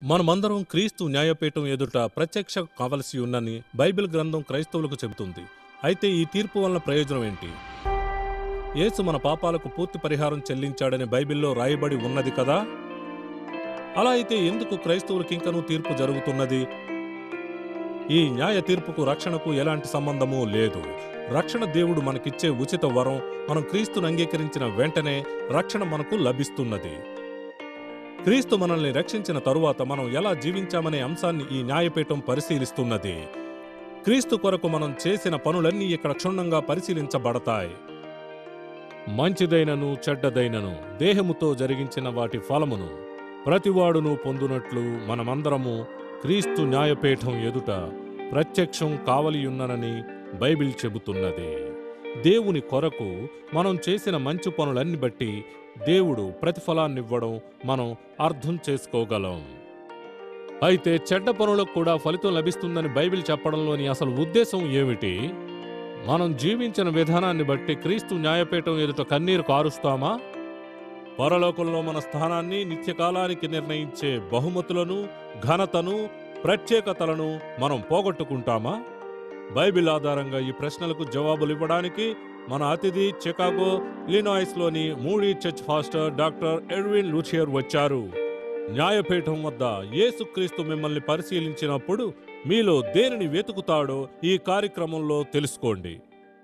మనమందరం క్రీస్తు న్యాయపీఠం ఎదుట ప్రత్యక్ష కావలసి ఉన్నని బైబిల్ గ్రంథం క్రైస్తవులకు చెబుతుంది అయితే ఈ తీర్పు వలన ప్రయోజనం ఏంటి యేసు మన పాపాలకు పూర్తి పరిహారం చెల్లించాడని బైబిల్లో రాయబడి ఉన్నది కదా అలా అయితే ఎందుకు క్రైస్తవులకి ఇంకనూ తీర్పు జరుగుతున్నది ఈ న్యాయ తీర్పుకు రక్షణకు ఎలాంటి సంబంధమూ లేదు రక్షణ దేవుడు మనకిచ్చే ఉచిత వరం మనం క్రీస్తును అంగీకరించిన వెంటనే రక్షణ మనకు లభిస్తున్నది క్రీస్తు మనల్ని రక్షించిన తరువాత మనం ఎలా జీవించామనే అంశాన్ని ఈ న్యాయపీఠం పరిశీలిస్తున్నది క్రీస్తు కొరకు మనం చేసిన పనులన్నీ ఇక్కడ క్షుణ్ణంగా పరిశీలించబడతాయి మంచిదైనను చెడ్డదైనను దేహముతో జరిగించిన వాటి ఫలమును ప్రతివాడును పొందునట్లు మనమందరము క్రీస్తు న్యాయపీఠం ఎదుట ప్రత్యక్షం కావలియున్ననని బైబిల్ చెబుతున్నది దేవుని కొరకు మనం చేసిన మంచి పనులన్నీ బట్టి దేవుడు ప్రతిఫలాన్నివ్వడం మనం అర్థం చేసుకోగలం అయితే చెడ్డ పనులకు కూడా ఫలితం లభిస్తుందని బైబిల్ చెప్పడంలోని అసలు ఉద్దేశం ఏమిటి మనం జీవించిన విధానాన్ని బట్టి క్రీస్తు న్యాయపీఠం ఎదుట కన్నీరు కారుస్తామా పరలోకంలో మన స్థానాన్ని నిత్యకాలానికి నిర్ణయించే బహుమతులను ఘనతను ప్రత్యేకతలను మనం పోగొట్టుకుంటామా బైబిల్ ఆధారంగా ఈ ప్రశ్నలకు జవాబులు ఇవ్వడానికి మన అతిథి చికాగో లినాయిస్లోని Moody church pastor doctor Edwin Lutzer వచ్చారు న్యాయపీఠం వద్ద యేసుక్రీస్తు మిమ్మల్ని పరిశీలించినప్పుడు మీలో దేనిని వెతుకుతాడో ఈ కార్యక్రమంలో తెలుసుకోండి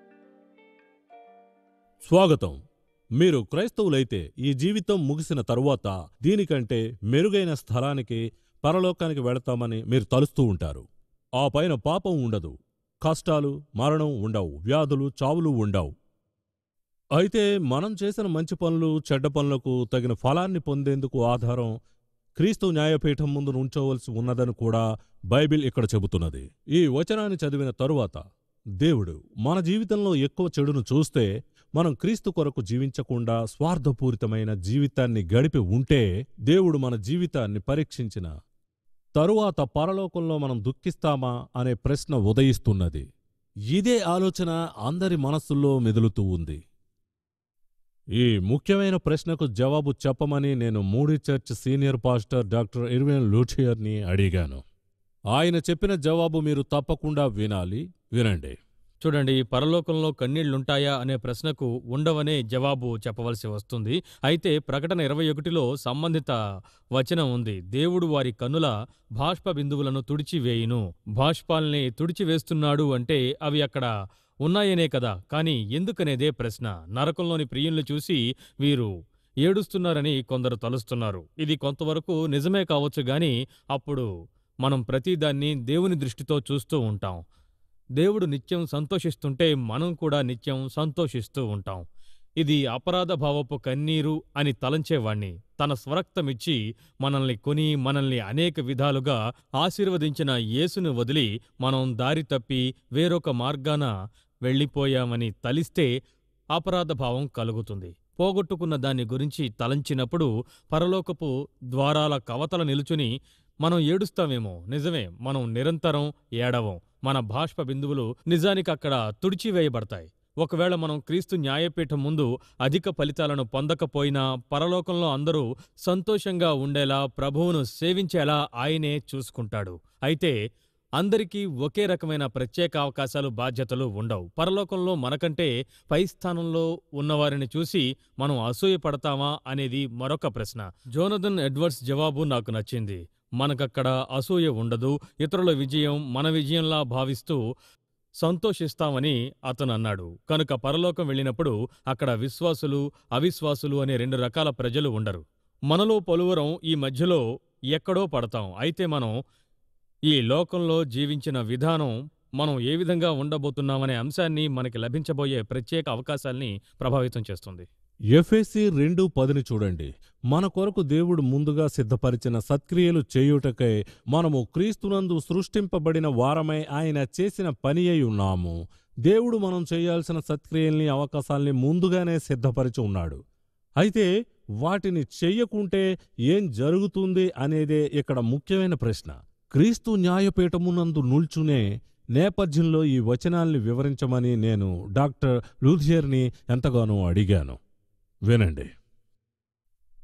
స్వాగతం మీరు క్రైస్తవులైతే ఈ జీవితం ముగిసిన తరువాత దీనికంటే మెరుగైన స్థలానికి పరలోకానికి వెళతామని మీరు తలుస్తూ ఉంటారు ఆ పైన పాపం ఉండదు కష్టాలు మరణం ఉండవు వ్యాధులు చావులు ఉండవు అయితే మనం చేసిన మంచి పనులు చెడ్డ పనులకు తగిన ఫలాన్ని పొందేందుకు ఆధారం క్రీస్తు న్యాయపీఠం ముందు ఉంచవలసి ఉన్నదని కూడా బైబిల్ ఇక్కడ చెబుతున్నది ఈ వచనాన్ని చదివిన తరువాత దేవుడు మన జీవితంలో ఎక్కువ చెడును చూస్తే మనం క్రీస్తు కొరకు జీవించకుండా స్వార్థపూరితమైన జీవితాన్ని గడిపి ఉంటే దేవుడు మన జీవితాన్ని పరీక్షించిన తరువాత పరలోకంలో మనం దుఃఖిస్తామా అనే ప్రశ్న ఉదయిస్తున్నది ఇదే ఆలోచన అందరి మనస్సుల్లో మెదులుతూ ఉంది ఈ ముఖ్యమైన ప్రశ్నకు జవాబు చెప్పమని నేను Moody church senior pastor doctor Erwin లూచియర్ని అడిగాను ఆయన చెప్పిన జవాబు మీరు తప్పకుండా వినాలి వినండి చూడండి పరలోకంలో కన్నీళ్లుంటాయా అనే ప్రశ్నకు ఉండవనే జవాబు చెప్పవలసి వస్తుంది అయితే ప్రకటన ఇరవై ఒకటిలో సంబంధిత వచనం ఉంది దేవుడు వారి కన్నుల బాష్ప బిందువులను తుడిచివేయును బాష్పాల్ని తుడిచివేస్తున్నాడు అంటే అవి అక్కడ ఉన్నాయనే కదా కానీ ఎందుకనేదే ప్రశ్న నరకంలోని ప్రియుల్ని చూసి వీరు ఏడుస్తున్నారని కొందరు తలుస్తున్నారు ఇది కొంతవరకు నిజమే కావచ్చు గాని అప్పుడు మనం ప్రతిదాన్ని దేవుని దృష్టితో చూస్తూ ఉంటాం దేవుడు నిత్యం సంతోషిస్తుంటే మనం కూడా నిత్యం సంతోషిస్తూ ఉంటాం ఇది అపరాధ భావపు కన్నీరు అని తలంచేవాణ్ణి తన స్వరక్తమిచ్చి మనల్ని కొని మనల్ని అనేక విధాలుగా ఆశీర్వదించిన యేసును వదిలి మనం దారి తప్పి వేరొక మార్గాన వెళ్ళిపోయామని తలిస్తే అపరాధ భావం కలుగుతుంది పోగొట్టుకున్న దాన్ని గురించి తలంచినప్పుడు పరలోకపు ద్వారాల కవతల నిలుచుని మనం ఏడుస్తామేమో నిజమే మనం నిరంతరం ఏడవం మన బాష్ప బిందువులు నిజానికి అక్కడ తుడిచివేయబడతాయి ఒకవేళ మనం క్రీస్తు న్యాయపీఠం ముందు అధిక ఫలితాలను పొందకపోయినా పరలోకంలో అందరూ సంతోషంగా ఉండేలా ప్రభువును సేవించేలా ఆయనే చూసుకుంటాడు అయితే అందరికీ ఒకే రకమైన ప్రత్యేక అవకాశాలు బాధ్యతలు ఉండవు పరలోకంలో మనకంటే పై స్థానంలో ఉన్నవారిని చూసి మనం అసూయపడతామా అనేది మరొక ప్రశ్న జోనథన్ ఎడ్వర్డ్స్ జవాబు నాకు నచ్చింది మనకక్కడ అసూయ ఉండదు ఇతరుల విజయం మన విజయంలా భావిస్తూ సంతోషిస్తామని అతను అన్నాడు కనుక పరలోకం వెళ్ళినప్పుడు అక్కడ విశ్వాసులు అవిశ్వాసులు అనే రెండు రకాల ప్రజలు ఉండరు మనలో పలువురం ఈ మధ్యలో ఎక్కడో పడతాం అయితే మనం ఈ లోకంలో జీవించిన విధానం మనం ఏ విధంగా ఉండబోతున్నామనే అంశాన్ని మనకి లభించబోయే ప్రత్యేక అవకాశాల్ని ప్రభావితం చేస్తుంది ఎఫ్ఎసి రెండు పదిని చూడండి మన కొరకు దేవుడు ముందుగా సిద్ధపరిచిన సత్క్రియలు చేయుటకై మనము క్రీస్తునందు సృష్టింపబడిన వారమై ఆయన చేసిన పని అయి ఉన్నాము దేవుడు మనం చేయాల్సిన సత్క్రియల్ని అవకాశాల్ని ముందుగానే సిద్ధపరిచి ఉన్నాడు అయితే వాటిని చెయ్యకుంటే ఏం జరుగుతుంది అనేదే ఇక్కడ ముఖ్యమైన ప్రశ్న క్రీస్తు న్యాయపీఠమునందు నిల్చునే నేపథ్యంలో ఈ వచనాల్ని వివరించమని నేను డాక్టర్ లూథియర్ని ఎంతగానో అడిగాను వినండి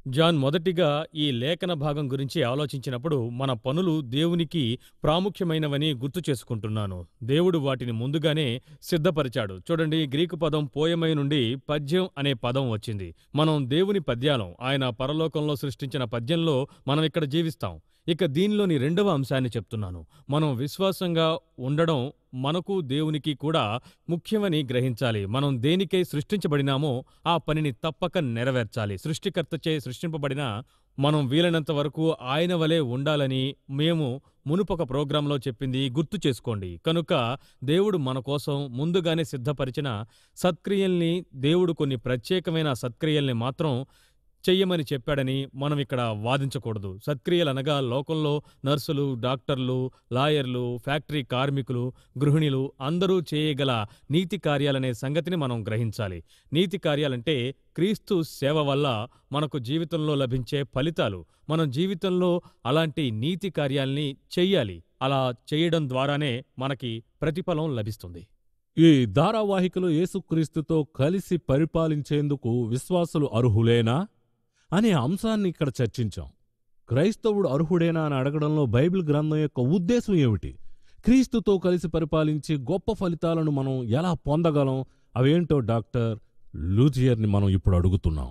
జాన్ మొదటిగా ఈ లేఖన భాగం గురించి ఆలోచించినప్పుడు మన పనులు దేవునికి ప్రాముఖ్యమైనవని గుర్తు చేసుకుంటున్నాను దేవుడు వాటిని ముందుగానే సిద్ధపరిచాడు చూడండి గ్రీకు పదం పోయమై నుండి పద్యం అనే పదం వచ్చింది మనం దేవుని పద్యాలం ఆయన పరలోకంలో సృష్టించిన పద్యంలో మనం ఇక్కడ జీవిస్తాం ఇక దీనిలోని రెండవ అంశాన్ని చెప్తున్నాను మనం విశ్వాసంగా ఉండడం మనకు దేవునికి కూడా ముఖ్యమని గ్రహించాలి మనం దేనికై సృష్టించబడినామో ఆ పనిని తప్పక నెరవేర్చాలి సృష్టికర్తచే సృష్టింపబడిన మనం వీలైనంత వరకు ఆయన వలె ఉండాలని మేము మునుపొక ప్రోగ్రాంలో చెప్పింది గుర్తు చేసుకోండి కనుక దేవుడు మన కోసం ముందుగానే సిద్ధపరిచిన సత్క్రియల్ని దేవుడు కొన్ని ప్రత్యేకమైన సత్క్రియల్ని మాత్రం చెయ్యమని చెప్పాడని మనం ఇక్కడ వాదించకూడదు సత్క్రియలు అనగా లోకంలో నర్సులు డాక్టర్లు లాయర్లు ఫ్యాక్టరీ కార్మికులు గృహిణులు అందరూ చేయగల నీతి కార్యాలనే సంగతిని మనం గ్రహించాలి నీతి కార్యాలంటే క్రీస్తు సేవ వల్ల మనకు జీవితంలో లభించే ఫలితాలు మనం జీవితంలో అలాంటి నీతి కార్యాల్ని చెయ్యాలి అలా చేయడం ద్వారానే మనకి ప్రతిఫలం లభిస్తుంది ఈ ధారావాహికలో యేసుక్రీస్తుతో కలిసి పరిపాలించేందుకు విశ్వాసులు అర్హులేనా అనే అంశాన్ని ఇక్కడ చర్చించాం క్రైస్తవుడు అర్హుడేనా అని అడగడంలో బైబిల్ గ్రంథం యొక్క ఉద్దేశం ఏమిటి క్రీస్తుతో కలిసి పరిపాలించి గొప్ప ఫలితాలను మనం ఎలా పొందగలం అవేంటో డాక్టర్ లూజియర్ని మనం ఇప్పుడు అడుగుతున్నాం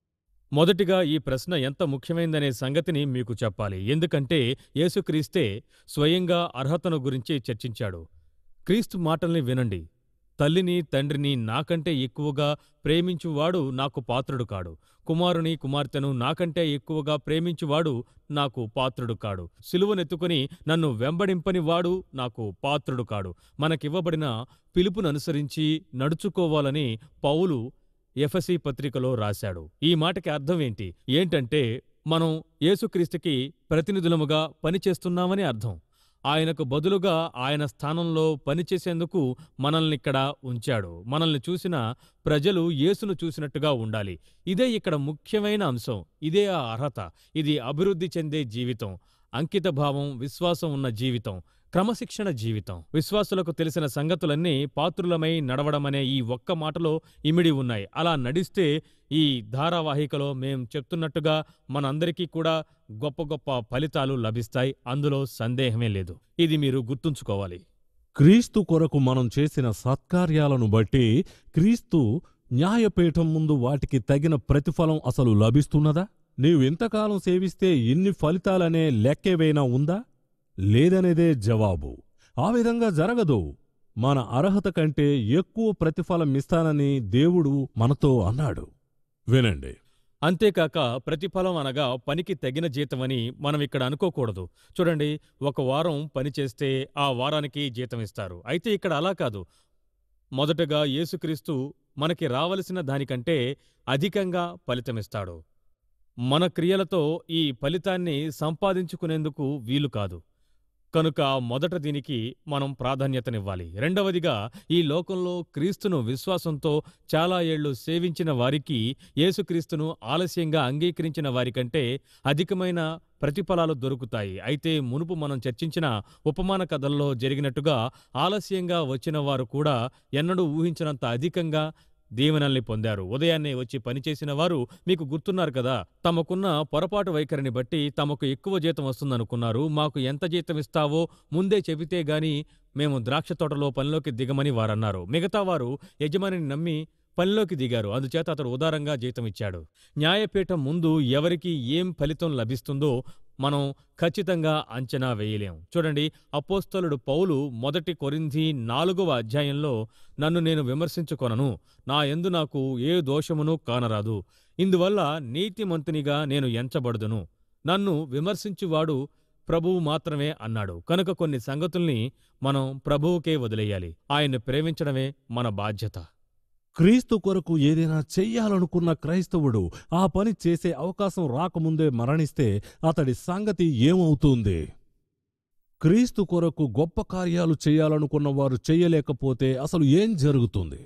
మొదటిగా ఈ ప్రశ్న ఎంత ముఖ్యమైందనే సంగతిని మీకు చెప్పాలి ఎందుకంటే యేసుక్రీస్తే స్వయంగా అర్హతను గురించి చర్చించాడు క్రీస్తు మాటల్ని వినండి తల్లిని తండ్రిని నాకంటే ఎక్కువగా ప్రేమించువాడు నాకు పాత్రుడు కాడు కుమారుని కుమార్తెను నాకంటే ఎక్కువగా ప్రేమించువాడు నాకు పాత్రుడు కాడు సిలువనెత్తుకుని నన్ను వెంబడింపని వాడు నాకు పాత్రుడు కాడు మనకివ్వబడిన పిలుపుననుసరించి నడుచుకోవాలని పౌలు ఎఫసి పత్రికలో రాశాడు ఈ మాటకి అర్థం ఏంటి ఏంటంటే మనం యేసుక్రీస్తుకి ప్రతినిధులముగా పనిచేస్తున్నామని అర్థం ఆయనకు బదులుగా ఆయన స్థానంలో పనిచేసేందుకు మనల్నిక్కడ ఉంచాడు మనల్ని చూసిన ప్రజలు యేసును చూసినట్టుగా ఉండాలి ఇదే ఇక్కడ ముఖ్యమైన అంశం ఇదే ఆ అర్హత ఇది అభివృద్ధి చెందే జీవితం అంకితభావం విశ్వాసం ఉన్న జీవితం క్రమశిక్షణ జీవితం విశ్వాసులకు తెలిసిన సంగతులన్నీ పాత్రులమై నడవడమనే ఈ ఒక్క మాటలో ఇమిడి ఉన్నాయి అలా నడిస్తే ఈ ధారావాహికలో మేం చెప్తున్నట్టుగా మనందరికీ కూడా గొప్ప గొప్ప ఫలితాలు లభిస్తాయి అందులో సందేహమే లేదు ఇది మీరు గుర్తుంచుకోవాలి క్రీస్తు కొరకు మనం చేసిన సత్కార్యాలను బట్టి క్రీస్తు న్యాయపీఠం ముందు వాటికి తగిన ప్రతిఫలం అసలు లభిస్తున్నదా నీవు ఇంతకాలం సేవిస్తే ఇన్ని ఫలితాలనే లెక్కేవైనా ఉందా లేదనేదే జవాబు ఆ విధంగా జరగదు మన అర్హత కంటే ఎక్కువ ప్రతిఫలం ఇస్తానని దేవుడు మనతో అన్నాడు వినండి అంతేకాక ప్రతిఫలం అనగా పనికి తగిన జీతమని మనం ఇక్కడ అనుకోకూడదు చూడండి ఒక వారం పని చేస్తే ఆ వారానికి జీతం ఇస్తారు అయితే ఇక్కడ అలా కాదు మొదటగా యేసుక్రీస్తు మనకి రావలసిన దానికంటే అధికంగా ఫలితమిస్తాడు మన క్రియలతో ఈ ఫలితాన్ని సంపాదించుకునేందుకు వీలు కాదు కనుక మొదట దీనికి మనం ప్రాధాన్యతనివ్వాలి రెండవదిగా ఈ లోకంలో క్రీస్తును విశ్వాసంతో చాలా ఏళ్లు సేవించిన వారికి యేసుక్రీస్తును ఆలస్యంగా అంగీకరించిన వారికంటే అధికమైన ప్రతిఫలాలు దొరుకుతాయి అయితే మునుపు మనం చర్చించిన ఉపమాన కథల్లో జరిగినట్టుగా ఆలస్యంగా వచ్చిన వారు కూడా ఎన్నడూ ఊహించినంత అధికంగా దీవెనల్ని పొందారు ఉదయాన్నే వచ్చి పనిచేసిన వారు మీకు గుర్తున్నారు కదా తమకున్న పొరపాటు వైఖరిని బట్టి తమకు ఎక్కువ జీతం వస్తుందనుకున్నారు మాకు ఎంత జీతం ఇస్తావో ముందే చెబితే గాని మేము ద్రాక్ష తోటలో పనిలోకి దిగమని వారన్నారు మిగతా వారు యజమానిని నమ్మి పనిలోకి దిగారు అందుచేత అతడు ఉదారంగా జీతం ఇచ్చాడు న్యాయపీఠం ముందు ఎవరికి ఏం ఫలితం లభిస్తుందో మనం ఖచ్చితంగా అంచనా వేయలేం చూడండి అపోస్తలుడు పౌలు మొదటి కొరింథీ నాలుగవ అధ్యాయంలో నన్ను నేను విమర్శించుకొనను నా యందు నాకు ఏ దోషమును కానరాదు ఇందువల్ల నీతిమంతునిగా నేను ఎంచబడుదును నన్ను విమర్శించువాడు ప్రభువు మాత్రమే అన్నాడు కనుక కొన్ని సంగతుల్ని మనం ప్రభువుకే వదిలేయాలి ఆయన్ని ప్రేమించడమే మన బాధ్యత క్రీస్తు కొరకు ఏదైనా చెయ్యాలనుకున్న క్రైస్తవుడు ఆ పని చేసే అవకాశం రాకముందే మరణిస్తే అతడి సంగతి ఏమవుతుంది క్రీస్తు కొరకు గొప్ప కార్యాలు చేయాలనుకున్న వారు చెయ్యలేకపోతే అసలు ఏం జరుగుతుంది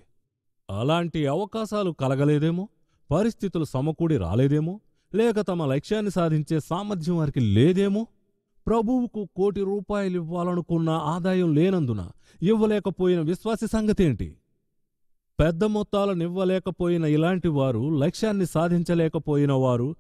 అలాంటి అవకాశాలు కలగలేదేమో పరిస్థితులు సమకూడి రాలేదేమో లేక తమ లక్ష్యాన్ని సాధించే సామర్థ్యం వారికి లేదేమో ప్రభువుకు కోటి రూపాయలు ఇవ్వాలనుకున్న ఆదాయం లేనందున ఇవ్వలేకపోయిన విశ్వాసి సంగతేంటి పెద్ద మొత్తాలను ఇవ్వలేకపోయిన ఇలాంటి వారు లక్ష్యాన్ని సాధించలేకపోయిన వారు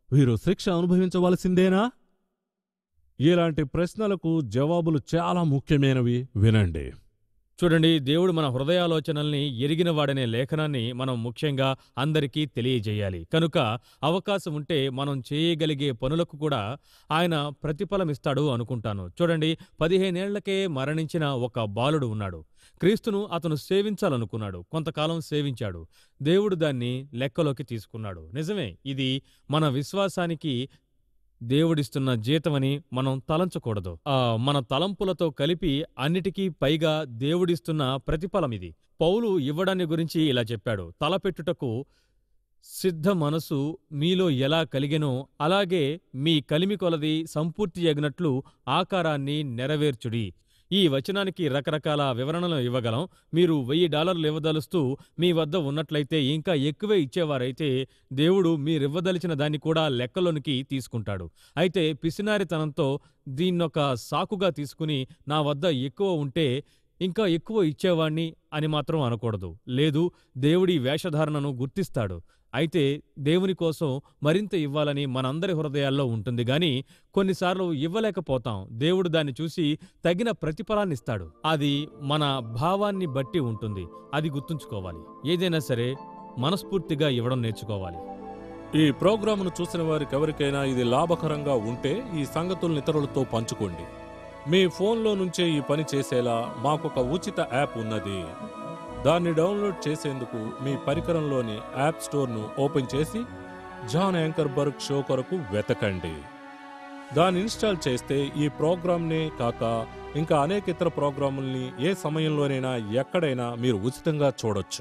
వీరు శిక్ష అనుభవించవలసిందేనా ఇలాంటి ప్రశ్నలకు జవాబులు చాలా ముఖ్యమైనవి వినండి చూడండి దేవుడు మన హృదయాలోచనల్ని ఎరిగినవాడనే లేఖనాన్ని మనం ముఖ్యంగా అందరికీ తెలియజేయాలి కనుక అవకాశం ఉంటే మనం చేయగలిగే పనులకు కూడా ఆయన ప్రతిఫలమిస్తాడు అనుకుంటాను చూడండి పదిహేనేళ్లకే మరణించిన ఒక బాలుడు ఉన్నాడు క్రీస్తును అతను సేవించాలనుకున్నాడు కొంతకాలం సేవించాడు దేవుడు దాన్ని లెక్కలోకి తీసుకున్నాడు నిజమే ఇది మన విశ్వాసానికి దేవుడిస్తున్న జీతమని మనం తలంచకూడదు ఆ మన తలంపులతో కలిపి అన్నిటికీ పైగా దేవుడిస్తున్న ప్రతిఫలం ఇది పౌలు ఇవ్వడాన్ని గురించి ఇలా చెప్పాడు తలపెట్టుటకు సిద్ధ మనసు మీలో ఎలా కలిగెనో అలాగే మీ కలిమి కొలది సంపూర్తి యగినట్లు ఆకారాన్ని నెరవేర్చుడి ఈ వచనానికి రకరకాల వివరణలు ఇవ్వగలం మీరు వెయ్యి డాలర్లు ఇవ్వదలుస్తూ మీ వద్ద ఉన్నట్లయితే ఇంకా ఎక్కువే ఇచ్చేవారైతే దేవుడు మీరివ్వదలిచిన దాన్ని కూడా లెక్కలోనికి తీసుకుంటాడు అయితే పిసినారితనంతో దీన్నొక సాకుగా తీసుకుని నా వద్ద ఎక్కువ ఉంటే ఇంకా ఎక్కువ ఇచ్చేవాణ్ణి అని మాత్రం అనకూడదు లేదు దేవుడి వేషధారణను గుర్తిస్తాడు అయితే దేవుని కోసం మరింత ఇవ్వాలని మనందరి హృదయాల్లో ఉంటుంది గాని కొన్నిసార్లు ఇవ్వలేకపోతాం దేవుడు దాన్ని చూసి తగిన ప్రతిఫలాన్నిస్తాడు అది మన భావాన్ని బట్టి ఉంటుంది అది గుర్తుంచుకోవాలి ఏదైనా సరే మనస్ఫూర్తిగా ఇవ్వడం నేర్చుకోవాలి ఈ ప్రోగ్రామును చూసిన వారికి ఎవరికైనా ఇది లాభకరంగా ఉంటే ఈ సంగతుల్ని ఇతరులతో పంచుకోండి మీ ఫోన్లో నుంచే ఈ పని చేసేలా మాకొక ఉచిత యాప్ ఉన్నది దాన్ని డౌన్లోడ్ చేసేందుకు మీ పరికరంలోని యాప్ స్టోర్ను ఓపెన్ చేసి జాన్ యాంకర్బర్గ్ షో కొరకు వెతకండి దాన్ని ఇన్స్టాల్ చేస్తే ఈ ప్రోగ్రామ్నే కాక ఇంకా అనేక ఇతర ప్రోగ్రాముల్ని ఏ సమయంలోనైనా ఎక్కడైనా మీరు ఉచితంగా చూడొచ్చు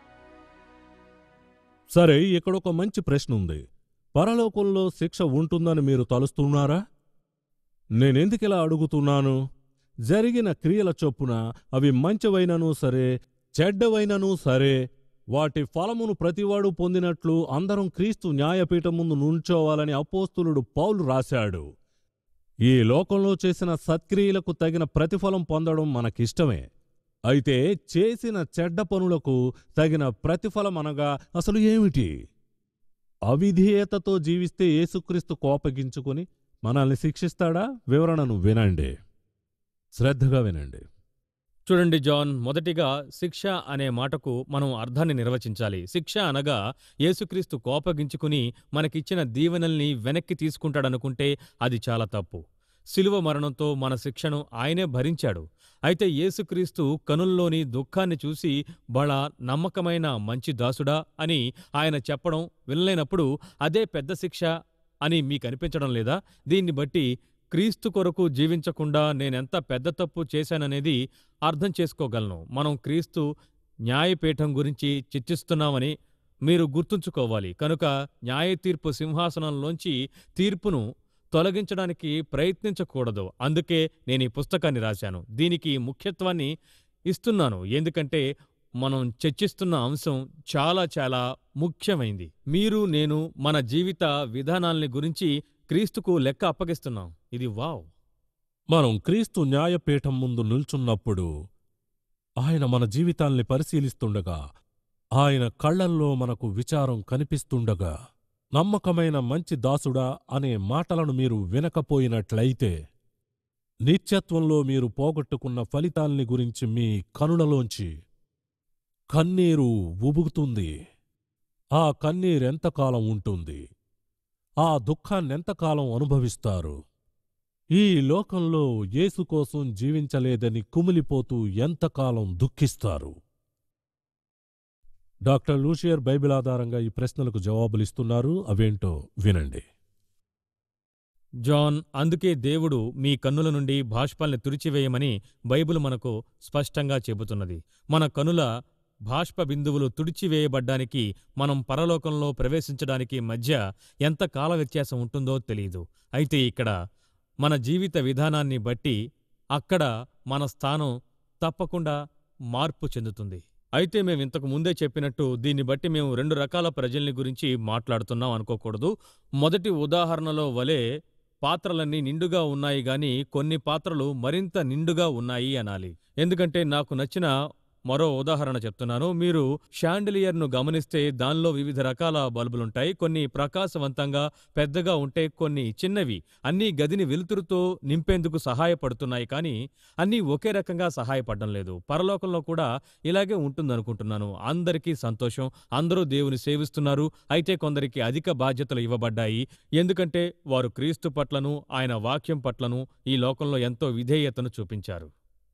సరే ఇక్కడ ఒక మంచి ప్రశ్న ఉంది పరలోకంలో శిక్ష ఉంటుందని మీరు తలుస్తున్నారా నేనెందుకు ఇలా అడుగుతున్నాను జరిగిన క్రియల చొప్పున అవి మంచివైనను సరే చెడ్డవైనను సరే వాటి ఫలమును ప్రతివాడు పొందినట్లు అందరం క్రీస్తు న్యాయపీఠం ముందు నుంచోవాలని అపోస్తులుడు పౌలు రాశాడు ఈ లోకంలో చేసిన సత్క్రియలకు తగిన ప్రతిఫలం పొందడం మనకిష్టమే అయితే చేసిన చెడ్డ పనులకు తగిన ప్రతిఫలం అనగా అసలు ఏమిటి అవిధేయతతో జీవిస్తే యేసుక్రీస్తు కోపగించుకుని మనల్ని శిక్షిస్తాడా వివరణను వినండి శ్రద్ధగా వినండి చూడండి జాన్ మొదటిగా శిక్ష అనే మాటకు మనం అర్థాన్ని నిర్వచించాలి శిక్ష అనగా యేసుక్రీస్తు కోపగించుకుని మనకిచ్చిన దీవెనల్ని వెనక్కి తీసుకుంటాడనుకుంటే అది చాలా తప్పు శిలువ మరణంతో మన శిక్షను ఆయనే భరించాడు అయితే యేసుక్రీస్తు కనుల్లోని దుఃఖాన్ని చూసి బళ నమ్మకమైన మంచి దాసుడా అని ఆయన చెప్పడం వినలేనప్పుడు అదే పెద్ద శిక్ష అని మీకనిపించడం లేదా దీన్ని బట్టి క్రీస్తు కొరకు జీవించకుండా నేనెంత పెద్ద తప్పు చేశాననేది అర్థం చేసుకోగలను మనం క్రీస్తు న్యాయపీఠం గురించి చర్చిస్తున్నామని మీరు గుర్తుంచుకోవాలి కనుక న్యాయ తీర్పు సింహాసనంలోంచి తీర్పును తొలగించడానికి ప్రయత్నించకూడదు అందుకే నేను ఈ పుస్తకాన్ని రాశాను దీనికి ముఖ్యత్వాన్ని ఇస్తున్నాను ఎందుకంటే మనం చర్చిస్తున్న అంశం చాలా చాలా ముఖ్యమైంది మీరు నేను మన జీవిత విధానాల్ని గురించి క్రీస్తుకు లెక్క అప్పగిస్తున్నాం ఇది వావ్ మనం క్రీస్తు న్యాయపీఠం ముందు నిల్చున్నప్పుడు ఆయన మన జీవితాల్ని పరిశీలిస్తుండగా ఆయన కళ్ళల్లో మనకు విచారం కనిపిస్తుండగా నమ్మకమైన మంచి దాసుడా అనే మాటలను మీరు వినకపోయినట్లయితే నిత్యత్వంలో మీరు పోగొట్టుకున్న ఫలితాల్ని గురించి మీ కనులలోంచి కన్నీరు ఉబుకుతుంది ఆ కన్నీరెంతకాలం ఉంటుంది ఆ దుఃఖాన్నెంతకాలం అనుభవిస్తారు ఈ లోకంలో యేసు కోసం జీవించలేదని కుమిలిపోతూ ఎంతకాలం దుఃఖిస్తారు డాక్టర్ లూషియర్ బైబిల్ ఆధారంగా ఈ ప్రశ్నలకు జవాబులిస్తున్నారు అవేంటో వినండి జాన్ అందుకే దేవుడు మీ కన్నుల నుండి బాష్పాల్ని తుడిచివేయమని బైబిల్ మనకు స్పష్టంగా చెబుతున్నది మన కనుల బాష్ప బిందువులు తుడిచివేయబడ్డానికి మనం పరలోకంలో ప్రవేశించడానికి మధ్య ఎంత కాల వ్యత్యాసం ఉంటుందో తెలియదు అయితే ఇక్కడ మన జీవిత విధానాన్ని బట్టి అక్కడ మన స్థానం తప్పకుండా మార్పు చెందుతుంది అయితే మేము ఇంతకు ముందే చెప్పినట్టు దీన్ని బట్టి మేము రెండు రకాల ప్రజల్ని గురించి మాట్లాడుతున్నాం అనుకోకూడదు మొదటి ఉదాహరణలో వలె పాత్రలన్నీ నిండుగా ఉన్నాయి గాని కొన్ని పాత్రలు మరింత నిండుగా ఉన్నాయి అనాలి ఎందుకంటే నాకు నచ్చిన మరో ఉదాహరణ చెప్తున్నాను మీరు షాండిలియర్ను గమనిస్తే దానిలో వివిధ రకాల బల్బులుంటాయి కొన్ని ప్రకాశవంతంగా పెద్దగా ఉంటే కొన్ని చిన్నవి అన్నీ గదిని వెలుతురుతో నింపేందుకు సహాయపడుతున్నాయి కానీ అన్నీ ఒకే రకంగా సహాయపడడం లేదు పరలోకంలో కూడా ఇలాగే ఉంటుందనుకుంటున్నాను అందరికీ సంతోషం అందరూ దేవుని సేవిస్తున్నారు అయితే కొందరికి అధిక బాధ్యతలు ఇవ్వబడ్డాయి ఎందుకంటే వారు క్రీస్తు పట్లను ఆయన వాక్యం పట్లను ఈ లోకంలో ఎంతో విధేయతను చూపించారు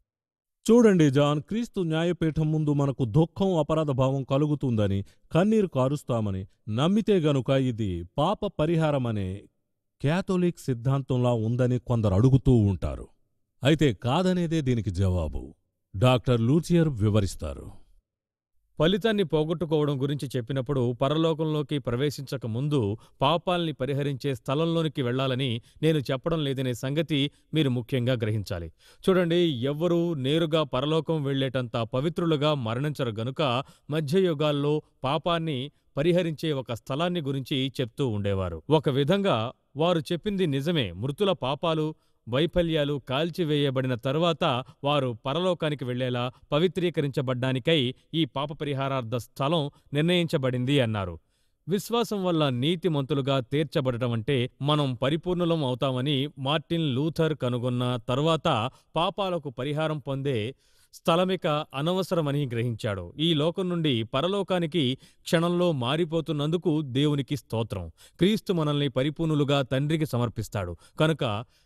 చూడండి జాన్ క్రీస్తు న్యాయపీఠం ముందు మనకు దుఃఖం అపరాధ భావం కలుగుతుందని కన్నీరు కారుస్తామని నమ్మితే గనుక ఇది పాప పరిహారమనే క్యాథోలిక్ సిద్ధాంతంలా ఉందని కొందరు అడుగుతూ ఉంటారు అయితే కాదనేదే దీనికి జవాబు డాక్టర్ లూచియర్ వివరిస్తారు ఫలితాన్ని పోగొట్టుకోవడం గురించి చెప్పినప్పుడు పరలోకంలోకి ప్రవేశించక ముందు పాపాల్ని పరిహరించే స్థలంలోనికి వెళ్ళాలని నేను చెప్పడం లేదనే సంగతి మీరు ముఖ్యంగా గ్రహించాలి చూడండి ఎవ్వరూ నేరుగా పరలోకం వెళ్ళేటంత పవిత్రులుగా మరణించరు గనుక మధ్యయుగాల్లో పాపాన్ని పరిహరించే ఒక స్థలాన్ని గురించి చెప్తూ ఉండేవారు ఒక విధంగా వారు చెప్పింది నిజమే మృతుల పాపాలు వైఫల్యాలు కాల్చివేయబడిన తరువాత వారు పరలోకానికి వెళ్లేలా పవిత్రీకరించబడ్డానికై ఈ పాప పరిహారార్థ స్థలం నిర్ణయించబడింది అన్నారు విశ్వాసం వల్ల నీతిమంతులుగా తీర్చబడటం అంటే మనం పరిపూర్ణులం అవుతామని మార్టిన్ లూథర్ కనుగొన్న తరువాత పాపాలకు పరిహారం పొందే స్థలమిక అనవసరమని గ్రహించాడు ఈ లోకం నుండి పరలోకానికి క్షణంలో మారిపోతున్నందుకు దేవునికి స్తోత్రం క్రీస్తు మనల్ని పరిపూర్ణులుగా తండ్రికి సమర్పిస్తాడు కనుక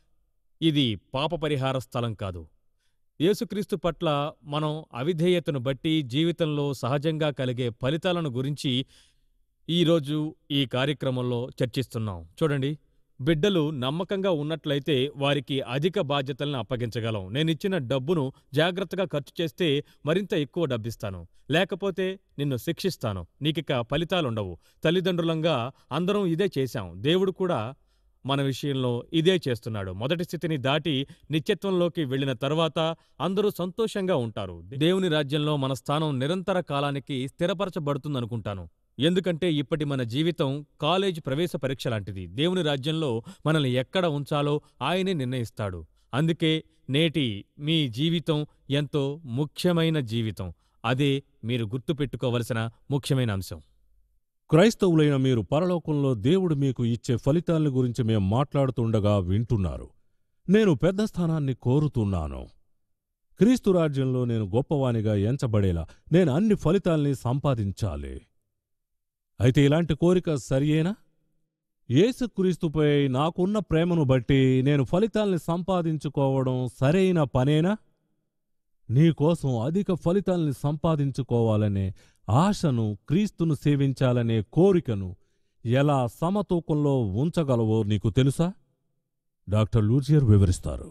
ఇది పాప పరిహార స్థలం కాదు యేసుక్రీస్తు పట్ల మనం అవిధేయతను బట్టి జీవితంలో సహజంగా కలిగే ఫలితాలను గురించి ఈరోజు ఈ కార్యక్రమంలో చర్చిస్తున్నాం చూడండి బిడ్డలు నమ్మకంగా ఉన్నట్లయితే వారికి అధిక బాధ్యతలను అప్పగించగలం నేనిచ్చిన డబ్బును జాగ్రత్తగా ఖర్చు చేస్తే మరింత ఎక్కువ డబ్బిస్తాను లేకపోతే నిన్ను శిక్షిస్తాను నీకిక ఫలితాలుండవు తల్లిదండ్రులంగా అందరం ఇదే చేశాం దేవుడు కూడా మన విషయంలో ఇదే చేస్తున్నాడు మొదటి స్థితిని దాటి నిత్యత్వంలోకి వెళ్ళిన తర్వాత అందరూ సంతోషంగా ఉంటారు దేవుని రాజ్యంలో మన స్థానం నిరంతర కాలానికి స్థిరపరచబడుతుందనుకుంటాను ఎందుకంటే ఇప్పటి మన జీవితం కాలేజ్ ప్రవేశ పరీక్ష లాంటిది దేవుని రాజ్యంలో మనల్ని ఎక్కడ ఉంచాలో ఆయనే నిర్ణయిస్తాడు అందుకే నేటి మీ జీవితం ఎంతో ముఖ్యమైన జీవితం అదే మీరు గుర్తుపెట్టుకోవలసిన ముఖ్యమైన అంశం క్రైస్తవులైన మీరు పరలోకంలో దేవుడు మీకు ఇచ్చే ఫలితాల గురించి మేం మాట్లాడుతుండగా వింటున్నారు నేను పెద్ద స్థానాన్ని కోరుతున్నాను క్రీస్తు రాజ్యంలో నేను గొప్పవానిగా ఎంచబడేలా నేను అన్ని ఫలితాల్ని సంపాదించాలి అయితే ఇలాంటి కోరిక సరియేనా యేసుక్రీస్తుపై నాకున్న ప్రేమను బట్టి నేను ఫలితాల్ని సంపాదించుకోవడం సరైన పనేనా నీకోసం అధిక ఫలితాల్ని సంపాదించుకోవాలనే ఆశను క్రీస్తును సేవించాలనే కోరికను ఎలా సమతూకంలో ఉంచగలవో నీకు తెలుసా డాక్టర్ లూజియర్ వివరిస్తారు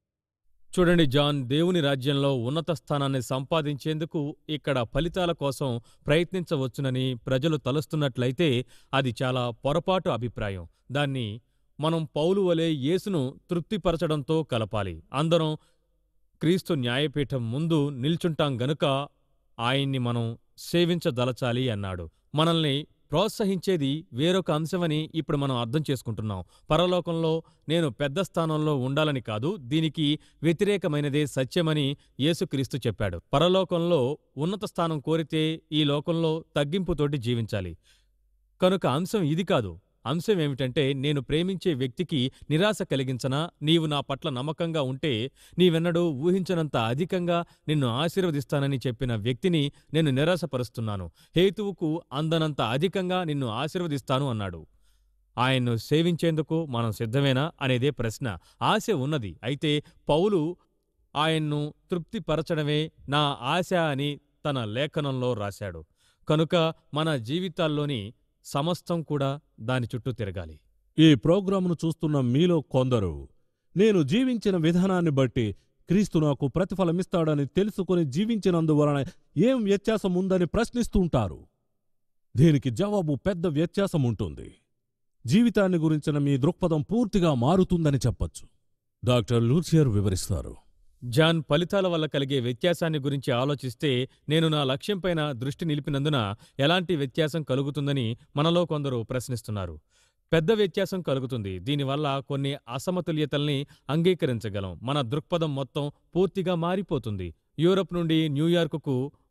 చూడండి జాన్ దేవుని రాజ్యంలో ఉన్నత స్థానాన్ని సంపాదించేందుకు ఇక్కడ ఫలితాల కోసం ప్రయత్నించవచ్చునని ప్రజలు తలుస్తున్నట్లయితే అది చాలా పొరపాటు అభిప్రాయం దాన్ని మనం పౌలు వలె యేసును తృప్తిపరచడంతో కలపాలి అందరం క్రీస్తు న్యాయపీఠం ముందు నిల్చుంటాం గనుక ఆయన్ని మనం సేవించదలచాలి అన్నాడు మనల్ని ప్రోత్సహించేది వేరొక అంశమని ఇప్పుడు మనం అర్థం చేసుకుంటున్నాం పరలోకంలో నేను పెద్ద స్థానంలో ఉండాలని కాదు దీనికి వ్యతిరేకమైనదే సత్యమని యేసుక్రీస్తు చెప్పాడు పరలోకంలో ఉన్నత స్థానం కోరితే ఈ లోకంలో తగ్గింపుతోటి జీవించాలి కనుక అంశం ఇది కాదు అంశం ఏమిటంటే నేను ప్రేమించే వ్యక్తికి నిరాశ కలిగించనా నీవు నా పట్ల నమ్మకంగా ఉంటే నీవెన్నడూ ఊహించనంత అధికంగా నిన్ను ఆశీర్వదిస్తానని చెప్పిన వ్యక్తిని నేను నిరాశపరుస్తున్నాను హేతువుకు అందనంత అధికంగా నిన్ను ఆశీర్వదిస్తాను అన్నాడు ఆయన్ను సేవించేందుకు మనం సిద్ధమేనా అనేదే ప్రశ్న ఆశ ఉన్నది అయితే పౌలు ఆయన్ను తృప్తిపరచడమే నా ఆశ అని తన లేఖనంలో రాశాడు కనుక మన జీవితాల్లోని సమస్తం కూడా దాని చుట్టూ తిరగాలి ఈ ప్రోగ్రామును చూస్తున్న మీలో కొందరు నేను జీవించిన విధానాన్ని బట్టి క్రీస్తు నాకు ప్రతిఫలమిస్తాడని తెలుసుకుని జీవించినందువలన ఏం వ్యత్యాసం ఉందని ప్రశ్నిస్తుంటారు దీనికి జవాబు పెద్ద వ్యత్యాసం ఉంటుంది జీవితాన్ని గురించిన మీ దృక్పథం పూర్తిగా మారుతుందని చెప్పొచ్చు డాక్టర్ లూసియర్ వివరిస్తారు జాన్ ఫలితాల వల్ల కలిగే వ్యత్యాసాన్ని గురించి ఆలోచిస్తే నేను నా లక్ష్యంపైన దృష్టి నిలిపినందున ఎలాంటి వ్యత్యాసం కలుగుతుందని మనలో కొందరు ప్రశ్నిస్తున్నారు పెద్ద వ్యత్యాసం కలుగుతుంది దీనివల్ల కొన్ని అసమతుల్యతల్ని అంగీకరించగలం మన దృక్పథం మొత్తం పూర్తిగా మారిపోతుంది యూరప్ నుండి న్యూయార్కుకు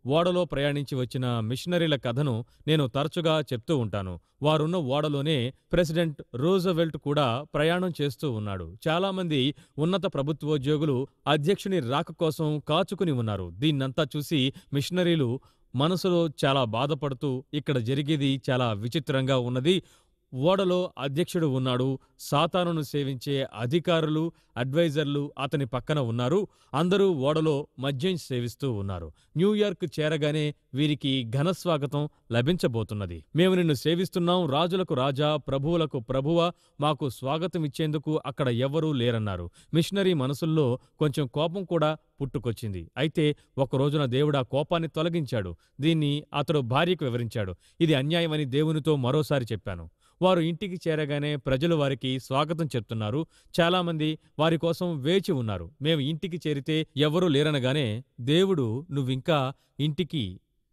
ఓడలో ప్రయాణించి వచ్చిన మిషనరీల కథను నేను తరచుగా చెప్తూ ఉంటాను వారున్న ఓడలోనే ప్రెసిడెంట్ రూజవెల్ట్ కూడా ప్రయాణం చేస్తూ ఉన్నాడు చాలామంది ఉన్నత ప్రభుత్వోద్యోగులు అధ్యక్షుని రాక కోసం కాచుకుని ఉన్నారు దీన్నంతా చూసి మిషనరీలు మనసులో చాలా బాధపడుతూ ఇక్కడ జరిగేది చాలా విచిత్రంగా ఉన్నది ఓడలో అధ్యక్షుడు ఉన్నాడు సాతానును సేవించే అధికారులు అడ్వైజర్లు అతని పక్కన ఉన్నారు అందరూ ఓడలో మద్యం సేవిస్తూ ఉన్నారు న్యూయార్క్ చేరగానే వీరికి ఘనస్వాగతం లభించబోతున్నది మేము నిన్ను సేవిస్తున్నాం రాజులకు రాజా ప్రభువులకు ప్రభువ మాకు స్వాగతం ఇచ్చేందుకు అక్కడ ఎవ్వరూ లేరన్నారు మిషనరీ మనసుల్లో కొంచెం కోపం కూడా పుట్టుకొచ్చింది అయితే ఒక రోజున దేవుడు ఆ కోపాన్ని తొలగించాడు దీన్ని అతడు భార్యకు వివరించాడు ఇది అన్యాయమని దేవునితో మరోసారి చెప్పాను వారు ఇంటికి చేరగానే ప్రజలు వారికి స్వాగతం చెప్తున్నారు చాలామంది వారి కోసం వేచి ఉన్నారు మేము ఇంటికి చేరితే ఎవరూ లేరనగానే దేవుడు నువ్వింకా ఇంటికి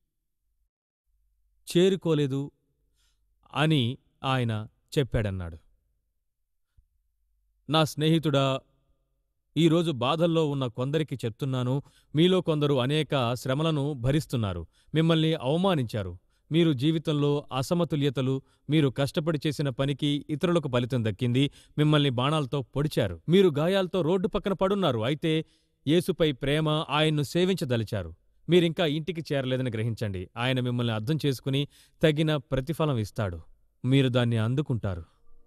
చేరుకోలేదు అని ఆయన చెప్పాడన్నాడు నా స్నేహితుడా ఈరోజు బాధల్లో ఉన్న కొందరికి చెప్తున్నాను మీలో కొందరు అనేక శ్రమలను భరిస్తున్నారు మిమ్మల్ని అవమానించారు మీరు జీవితంలో అసమతుల్యతలు మీరు కష్టపడి చేసిన పనికి ఇతరులకు ఫలితం దక్కింది మిమ్మల్ని బాణాలతో పొడిచారు మీరు గాయాలతో రోడ్డు పక్కన పడున్నారు అయితే యేసుపై ప్రేమ ఆయన్ను సేవించదలిచారు మీరింకా ఇంటికి చేరలేదని గ్రహించండి ఆయన మిమ్మల్ని అర్థం చేసుకుని తగిన ప్రతిఫలం ఇస్తాడు మీరు దాన్ని అందుకుంటారు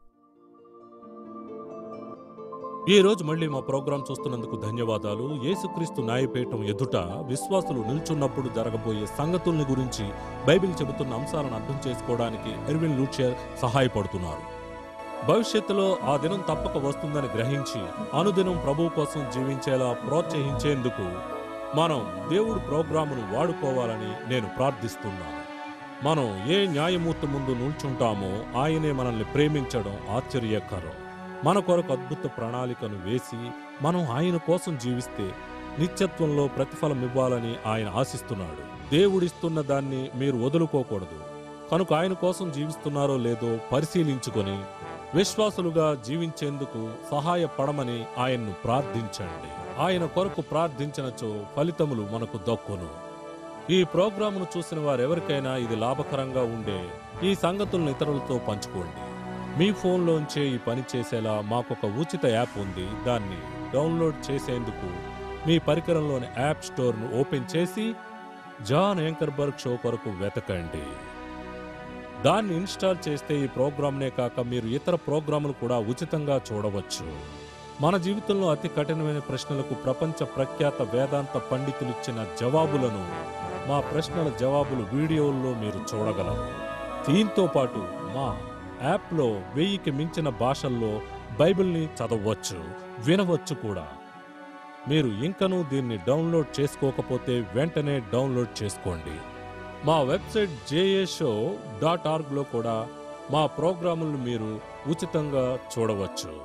ఈ రోజు మళ్ళీ మా ప్రోగ్రాం చూస్తున్నందుకు ధన్యవాదాలు యేసుక్రీస్తు న్యాయపీఠం ఎదుట విశ్వాసులు నిల్చున్నప్పుడు జరగబోయే సంగతుల్ని గురించి బైబిల్ చెబుతున్న అంశాలను అర్థం చేసుకోవడానికి ఎర్విన్ లూచియర్ సహాయపడుతున్నారు భవిష్యత్తులో ఆ దినం తప్పక వస్తుందని గ్రహించి అనుదినం ప్రభువు కోసం జీవించేలా ప్రోత్సహించేందుకు మనం దేవుడు ప్రోగ్రామును వాడుకోవాలని నేను ప్రార్థిస్తున్నాను మనం ఏ న్యాయమూర్తి ముందు నిల్చుంటామో ఆయనే మనల్ని ప్రేమించడం ఆశ్చర్యకరం మన కొరకు అద్భుత ప్రణాళికను వేసి మనం ఆయన కోసం జీవిస్తే నిత్యత్వంలో ప్రతిఫలం ఇవ్వాలని ఆయన ఆశిస్తున్నాడు దేవుడిస్తున్న దాన్ని మీరు వదులుకోకూడదు కనుక ఆయన కోసం జీవిస్తున్నారో లేదో పరిశీలించుకొని విశ్వాసులుగా జీవించేందుకు సహాయపడమని ఆయన్ను ప్రార్థించండి ఆయన కొరకు ప్రార్థించినచో ఫలితములు మనకు దక్కును ఈ ప్రోగ్రామును చూసిన వారెవరికైనా ఇది లాభకరంగా ఉండే ఈ సంగతులను ఇతరులతో పంచుకోండి మీ ఫోన్లోంచే ఈ పని చేసేలా మాకొక ఉచిత యాప్ ఉంది దాన్ని డౌన్లోడ్ చేసేందుకు మీ పరికరంలోని యాప్ స్టోర్ను ఓపెన్ చేసి జాన్ యాంకర్బర్గ్ షో కొరకు వెతకండి దాన్ని ఇన్స్టాల్ చేస్తే ఈ ప్రోగ్రామ్నే కాక మీరు ఇతర ప్రోగ్రాములు కూడా ఉచితంగా చూడవచ్చు మన జీవితంలో అతి కఠినమైన ప్రశ్నలకు ప్రపంచ ప్రఖ్యాత వేదాంత పండితులిచ్చిన జవాబులను మా ప్రశ్నల జవాబులు వీడియోల్లో మీరు చూడగలరు దీంతో పాటు మా యాప్లో వెయ్యికి మించిన భాషల్లో బైబిల్ని చదవచ్చు వినవచ్చు కూడా మీరు ఇంకనూ దీన్ని డౌన్లోడ్ చేసుకోకపోతే వెంటనే డౌన్లోడ్ చేసుకోండి మా వెబ్సైట్ జేఏ షో డాట్ ఆర్గ్లో కూడా మా ప్రోగ్రాములను మీరు ఉచితంగా చూడవచ్చు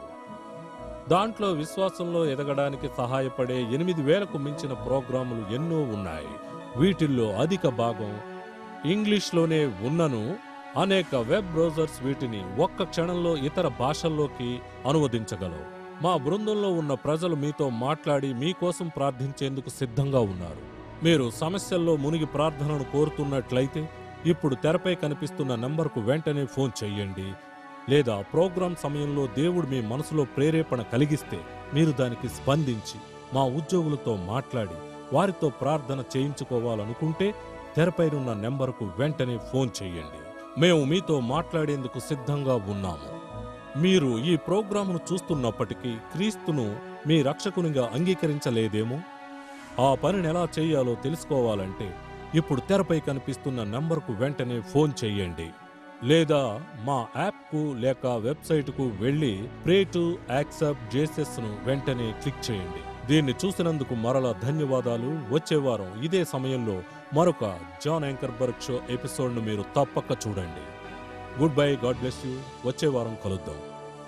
దాంట్లో విశ్వాసంలో ఎదగడానికి సహాయపడే ఎనిమిది వేలకు మించిన ప్రోగ్రాములు ఎన్నో ఉన్నాయి వీటిల్లో అధిక భాగం ఇంగ్లీష్లోనే ఉన్నను అనేక వెబ్ బ్రౌజర్స్ వీటిని ఒక్క క్షణంలో ఇతర భాషల్లోకి అనువదించగలవు మా బృందంలో ఉన్న ప్రజలు మీతో మాట్లాడి మీకోసం ప్రార్థించేందుకు సిద్ధంగా ఉన్నారు మీరు సమస్యల్లో మునిగి ప్రార్థనను కోరుతున్నట్లయితే ఇప్పుడు తెరపై కనిపిస్తున్న నంబర్కు వెంటనే ఫోన్ చేయండి లేదా ప్రోగ్రాం సమయంలో దేవుడు మీ మనసులో ప్రేరేపణ కలిగిస్తే మీరు దానికి స్పందించి మా ఉద్యోగులతో మాట్లాడి వారితో ప్రార్థన చేయించుకోవాలనుకుంటే తెరపైనున్న నెంబర్కు వెంటనే ఫోన్ చేయండి మేము మీతో మాట్లాడేందుకు సిద్ధంగా ఉన్నాము మీరు ఈ ప్రోగ్రామును చూస్తున్నప్పటికీ క్రీస్తును మీ రక్షకునిగా అంగీకరించలేదేమో ఆ పనిని ఎలా చేయాలో తెలుసుకోవాలంటే ఇప్పుడు తెరపై కనిపిస్తున్న నంబర్కు వెంటనే ఫోన్ చేయండి లేదా మా యాప్కు లేక వెబ్సైట్కు వెళ్ళి ప్రే టు యాక్సెప్ట్ జేసెస్ను వెంటనే క్లిక్ చేయండి దీన్ని చూసినందుకు మరలా ధన్యవాదాలు వచ్చే వారం ఇదే సమయంలో మరొక జాన్ యాంకర్బర్గ్ షో ఎపిసోడ్ను మీరు తప్పక చూడండి good bye God bless you వచ్చే వారం కలుద్దాం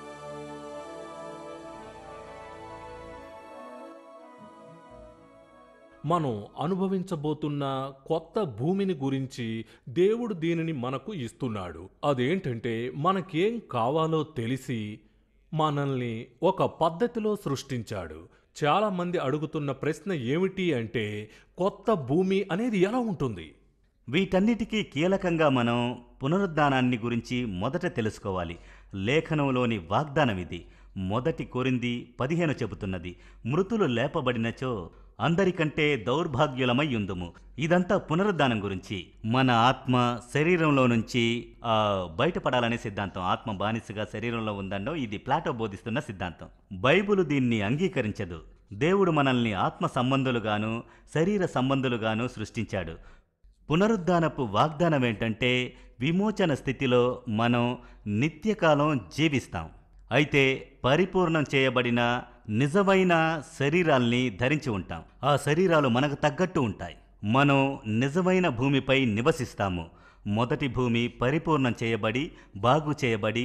మనం అనుభవించబోతున్న కొత్త భూమిని గురించి దేవుడు దీనిని మనకు ఇస్తున్నాడు అదేంటంటే మనకేం కావాలో తెలిసి మనల్ని ఒక పద్ధతిలో సృష్టించాడు చాలా మంది అడుగుతున్న ప్రశ్న ఏమిటి అంటే కొత్త భూమి అనేది ఎలా ఉంటుంది వీటన్నిటికీ కీలకంగా మనం పునరుద్ధానాన్ని గురించి మొదట తెలుసుకోవాలి లేఖనంలోని వాగ్దానం ఇది మొదటి కొరింది పదిహేను చెబుతున్నది మృతులు లేపబడినచో అందరికంటే దౌర్భాగ్యులమై ఉందుము ఇదంతా పునరుద్ధానం గురించి మన ఆత్మ శరీరంలో నుంచి ఆ, బయటపడాలనే సిద్ధాంతం ఆత్మ బానిసగా శరీరంలో ఉందనో ఇది ప్లాటో బోధిస్తున్న సిద్ధాంతం బైబిలు దీన్ని అంగీకరించదు దేవుడు మనల్ని ఆత్మ సంబంధులుగాను శరీర సంబంధులుగాను సృష్టించాడు పునరుద్ధానపు వాగ్దానం ఏంటంటే విమోచన స్థితిలో మనం నిత్యకాలం జీవిస్తాం అయితే పరిపూర్ణం చేయబడిన నిజమైన శరీరాల్ని ధరించి ఉంటాం ఆ శరీరాలు మనకు తగ్గట్టు ఉంటాయి మనం నిజమైన భూమిపై నివసిస్తాము మొదటి భూమి పరిపూర్ణం చేయబడి బాగు చేయబడి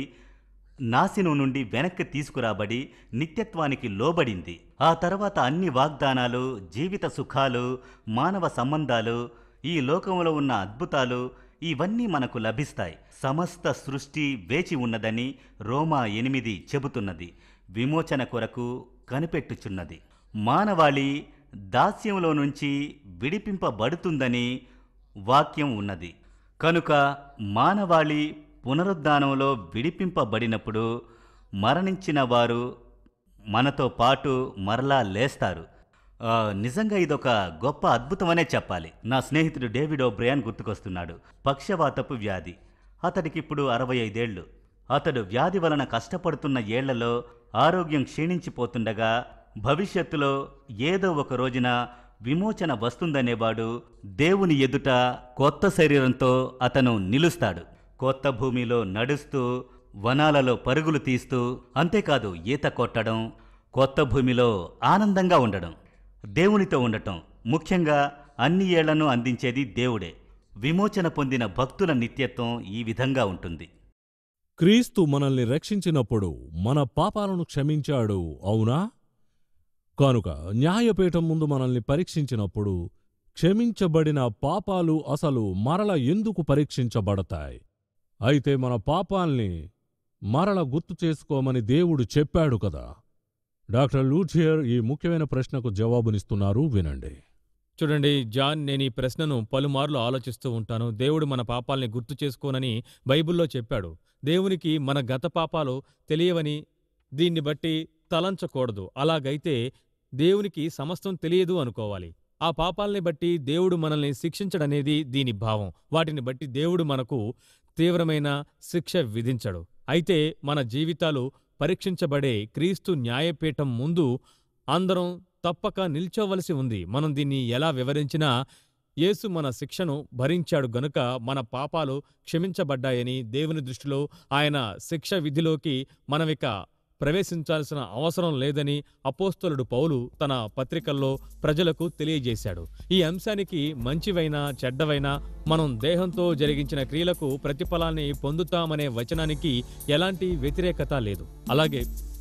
నాశనం నుండి వెనక్కి తీసుకురాబడి నిత్యత్వానికి లోబడింది ఆ తర్వాత అన్ని వాగ్దానాలు జీవిత సుఖాలు మానవ సంబంధాలు ఈ లోకంలో ఉన్న అద్భుతాలు ఇవన్నీ మనకు లభిస్తాయి సమస్త సృష్టి వేచి ఉన్నదని రోమా ఎనిమిది చెబుతున్నది విమోచన కొరకు కనిపెట్టుచున్నది మానవాళి దాస్యంలో నుంచి విడిపింపబడుతుందని వాక్యం ఉన్నది కనుక మానవాళి పునరుద్ధానంలో విడిపింపబడినప్పుడు మరణించిన వారు మనతో పాటు మరలా లేస్తారు ఆ, నిజంగా ఇదొక గొప్ప అద్భుతమనే చెప్పాలి నా స్నేహితుడు డేవిడ్ ఓబ్రయాన్ గుర్తుకొస్తున్నాడు పక్షవాతపు వ్యాధి అతడికిప్పుడు అరవై ఐదేళ్లు అతడు వ్యాధి వలన కష్టపడుతున్న ఏళ్లలో ఆరోగ్యం క్షీణించిపోతుండగా భవిష్యత్తులో ఏదో ఒక రోజున విమోచన వస్తుందనేవాడు దేవుని ఎదుట కొత్త శరీరంతో అతను నిలుస్తాడు కొత్త భూమిలో నడుస్తూ వనాలలో పరుగులు తీస్తూ అంతేకాదు ఈత కొట్టడం కొత్త భూమిలో ఆనందంగా ఉండడం దేవునితో ఉండటం ముఖ్యంగా అన్ని ఏళ్లను అందించేది దేవుడే విమోచన పొందిన భక్తుల నిత్యత్వం ఈ విధంగా ఉంటుంది క్రీస్తు మనల్ని రక్షించినప్పుడు మన పాపాలను క్షమించాడు అవునా కనుక న్యాయపీఠం ముందు మనల్ని పరీక్షించినప్పుడు క్షమించబడిన పాపాలు అసలు మరల ఎందుకు పరీక్షించబడతాయి అయితే మన పాపాల్ని మరల గుర్తు చేసుకోమని దేవుడు చెప్పాడు కదా డాక్టర్ లూథియర్ ఈ ముఖ్యమైన ప్రశ్నకు జవాబునిస్తున్నారు వినండి చూడండి జాన్ నేను ఈ ప్రశ్నను పలుమార్లు ఆలోచిస్తూ ఉంటాను దేవుడు మన పాపాల్ని గుర్తు చేసుకోనని బైబిల్లో చెప్పాడు దేవునికి మన గత పాపాలు తెలియవని దీన్ని బట్టి తలంచకూడదు అలాగైతే దేవునికి సమస్తం తెలియదు అనుకోవాలి ఆ పాపాల్ని బట్టి దేవుడు మనల్ని శిక్షించడనేది దీని భావం వాటిని బట్టి దేవుడు మనకు తీవ్రమైన శిక్ష విధించడు అయితే మన జీవితాలు పరీక్షించబడే క్రీస్తు న్యాయపీఠం ముందు అందరం తప్పక నిల్చోవలసి ఉంది మనం దీన్ని ఎలా వివరించినా యేసు మన శిక్షను భరించాడు గనుక మన పాపాలు క్షమించబడ్డాయని దేవుని దృష్టిలో ఆయన శిక్ష విధిలోకి మనమిక ప్రవేశించాల్సిన అవసరం లేదని అపోస్తలుడు పౌలు తన పత్రికల్లో ప్రజలకు తెలియజేశాడు ఈ అంశానికి మంచివైనా చెడ్డవైనా మనం దేహంతో జరిగించిన క్రియలకు ప్రతిఫలాన్ని పొందుతామనే వచనానికి ఎలాంటి వ్యతిరేకత లేదు అలాగే